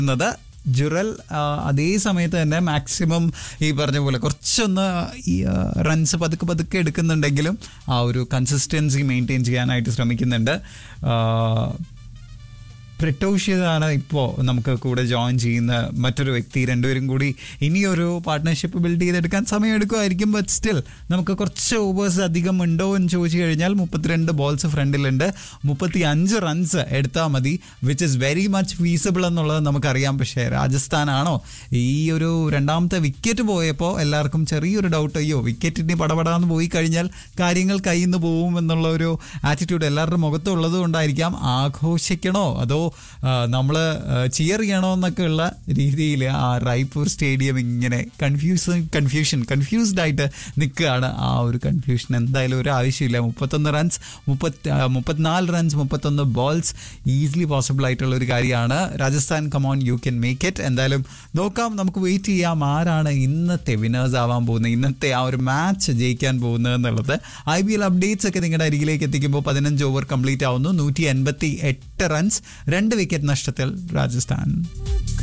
ന്നത് ജുറൽ ആ, അതേ സമയത്ത് തന്നെ മാക്സിമം ഈ പറഞ്ഞ പോലെ കുറച്ചൊന്ന് ഈ റൺസ് പതുക്കെ പതുക്കെ എടുക്കുന്നുണ്ടെങ്കിലും ആ ഒരു കൺസിസ്റ്റൻസി മെയിൻറ്റെയിൻ ചെയ്യാനായിട്ട് ശ്രമിക്കുന്നുണ്ട് ആ, പ്രറ്റോഷ്യതാണ് ഇപ്പോൾ നമുക്ക് കൂടെ ജോയിൻ ചെയ്യുന്ന മറ്റൊരു വ്യക്തി രണ്ടുപേരും കൂടി ഇനിയൊരു പാർട്ട്ണർഷിപ്പ് ബിൽഡ് ചെയ്തെടുക്കാൻ സമയം എടുക്കുമായിരിക്കും ബട്ട് സ്റ്റിൽ നമുക്ക് കുറച്ച് ഓവേഴ്സ് അധികം ഉണ്ടോ എന്ന് ചോദിച്ചു കഴിഞ്ഞാൽ മുപ്പത്തിരണ്ട് ബോൾസ് ഫ്രണ്ടിലുണ്ട് മുപ്പത്തി അഞ്ച് റൺസ് എടുത്താൽ മതി which is very much feasible എന്നുള്ളത് നമുക്കറിയാം പക്ഷേ രാജസ്ഥാനാണോ ഈ ഒരു രണ്ടാമത്തെ വിക്കറ്റ് പോയപ്പോൾ എല്ലാവർക്കും ചെറിയൊരു ഡൗട്ട് അയ്യോ വിക്കറ്റിന് പടപടാന്ന് പോയി കഴിഞ്ഞാൽ കാര്യങ്ങൾ കയ്യിൽ നിന്ന് പോകും എന്നുള്ള ഒരു ആറ്റിറ്റ്യൂഡ് എല്ലാവരുടെ മുഖത്തുള്ളത് കൊണ്ടായിരിക്കാം ആഘോഷിക്കണോ അതോ നമ്മൾ ചിയർ ചെയ്യണോ എന്നൊക്കെ ഉള്ള രീതിയിൽ ആ റായ്പൂർ സ്റ്റേഡിയം ഇങ്ങനെ കൺഫ്യൂസ് കൺഫ്യൂഷൻ കൺഫ്യൂസ്ഡ് ആയിട്ട് നിൽക്കുകയാണ് ആ ഒരു കൺഫ്യൂഷൻ എന്തായാലും ഒരു ആവശ്യമില്ല മുപ്പത്തൊന്ന് റൺസ് മുപ്പത്തി ആ, മുപ്പത്തിനാല് റൺസ് മുപ്പത്തൊന്ന് ബോൾസ് ഈസിലി പോസിബിൾ ആയിട്ടുള്ള ഒരു കാര്യമാണ് Rajasthan come on you can make it എന്തായാലും നോക്കാം നമുക്ക് വെയിറ്റ് ചെയ്യാം ആരാണ് ഇന്നത്തെ വിനേഴ്സ് ആവാൻ പോകുന്നത് ഇന്നത്തെ ആ ഒരു മാച്ച് ജയിക്കാൻ പോകുന്നത് എന്നുള്ളത് ഐ പി എൽ അപ്ഡേറ്റ്സ് ഒക്കെ നിങ്ങളുടെ അരികിലേക്ക് എത്തിക്കുമ്പോൾ പതിനഞ്ച് ഓവർ കംപ്ലീറ്റ് ആവുന്നു നൂറ്റി എൺപത്തി എട്ട് റൺസ് രണ്ട് വിക്കറ്റ് നഷ്ടത്തിൽ രാജസ്ഥാൻ